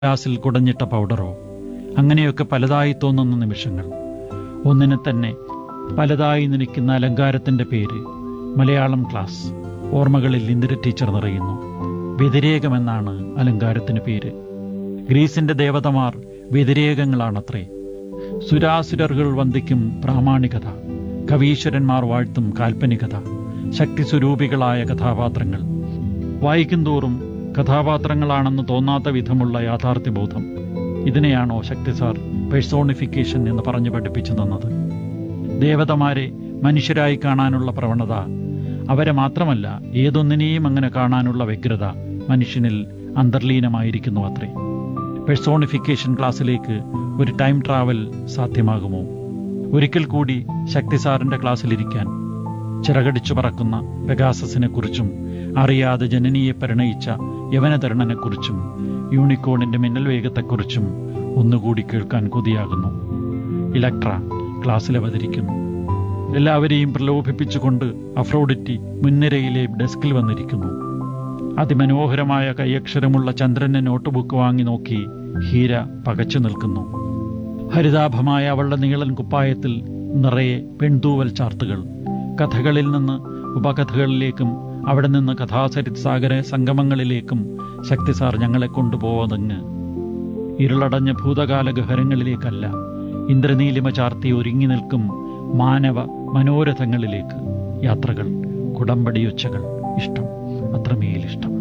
ഗ്ലാസിൽ കുടഞ്ഞിട്ട പൗഡറോ അങ്ങനെയൊക്കെ പലതായി തോന്നുന്ന നിമിഷങ്ങൾ ഒന്നിനെ തന്നെ പലതായി നിൽക്കുന്ന അലങ്കാരത്തിന്റെ പേര് മലയാളം ക്ലാസ് ഓർമ്മകളിൽ ഇന്ദിര ടീച്ചർ നിറയുന്നു വ്യതിരേകമെന്നാണ് അലങ്കാരത്തിന് പേര് ഗ്രീസിന്റെ ദേവതമാർ വ്യതിരേകങ്ങളാണത്രേ സുരാസുരர்கள் വന്ദിക്കും പ്രാമാണികത കവീശ്വരന്മാർ വാഴ്ത്തും കാൽപ്പനികത ശക്തിസ്വരൂപികളായ കഥാപാത്രങ്ങൾ വായിക്കുന്തോറും കഥാപാത്രങ്ങളാണെന്ന് തോന്നാത്ത വിധമുള്ള യാഥാർത്ഥ്യബോധം ഇതിനെയാണോ ശക്തി സാർ പേഴ്സോണിഫിക്കേഷൻ എന്ന് പറഞ്ഞു പഠിപ്പിച്ചു തന്നത് ദേവതമാരെ മനുഷ്യരായി കാണാനുള്ള പ്രവണത അവരെ മാത്രമല്ല ഏതൊന്നിനെയും അങ്ങനെ കാണാനുള്ള വ്യഗ്രത മനുഷ്യനിൽ അന്തർലീനമായിരിക്കുന്നു അത്രേ പേഴ്സോണിഫിക്കേഷൻ ക്ലാസ്സിലേക്ക് ഒരു ടൈം ട്രാവൽ സാധ്യമാകുമോ ഒരിക്കൽ കൂടി ശക്തി സാറിന്റെ ക്ലാസ്സിലിരിക്കാൻ ചിറകടിച്ചു പറക്കുന്ന പെഗാസസിനെ കുറിച്ചും അറിയാതെ ജനനിയെ പരിണയിച്ച യവനതരണനെക്കുറിച്ചും യൂണിക്കോണിന്റെ മിന്നൽ വേഗത്തെക്കുറിച്ചും ഒന്നുകൂടി കേൾക്കാൻ കൊതിയാകുന്നു ഇലക്ട്ര ക്ലാസ്സിൽ അവതരിക്കുന്നു എല്ലാവരെയും പ്രലോഭിപ്പിച്ചുകൊണ്ട് അഫ്രോഡിറ്റി മുൻനിരയിലെ ഡെസ്കിൽ വന്നിരിക്കുന്നു അതിമനോഹരമായ കൈയക്ഷരമുള്ള ചന്ദ്രന്റെ നോട്ട്ബുക്ക് വാങ്ങി നോക്കി ഹീര പകച്ചു നിൽക്കുന്നു ഹരിതാഭമായ അവളുടെ നീളൻ കുപ്പായത്തിൽ നിറയെ പെൺതൂവൽ ചാർത്തുകൾ കഥകളിൽ നിന്ന് ഉപകഥകളിലേക്കും അവിടെ നിന്ന് കഥാസരിത് സാഗര സംഗമങ്ങളിലേക്കും ശക്തിസാർ ഞങ്ങളെ കൊണ്ടുപോവതങ്ങ് ഇരുളടഞ്ഞ ഭൂതകാല ഗഹരങ്ങളിലേക്കല്ല ഇന്ദ്രനീലിമ ചാർത്തി ഒരുങ്ങി നിൽക്കും മാനവ മനോരഥങ്ങളിലേക്ക് യാത്രകൾ കുടമ്പടിയൊച്ചകൾ ഇഷ്ടം അത്രമേൽ ഇഷ്ടം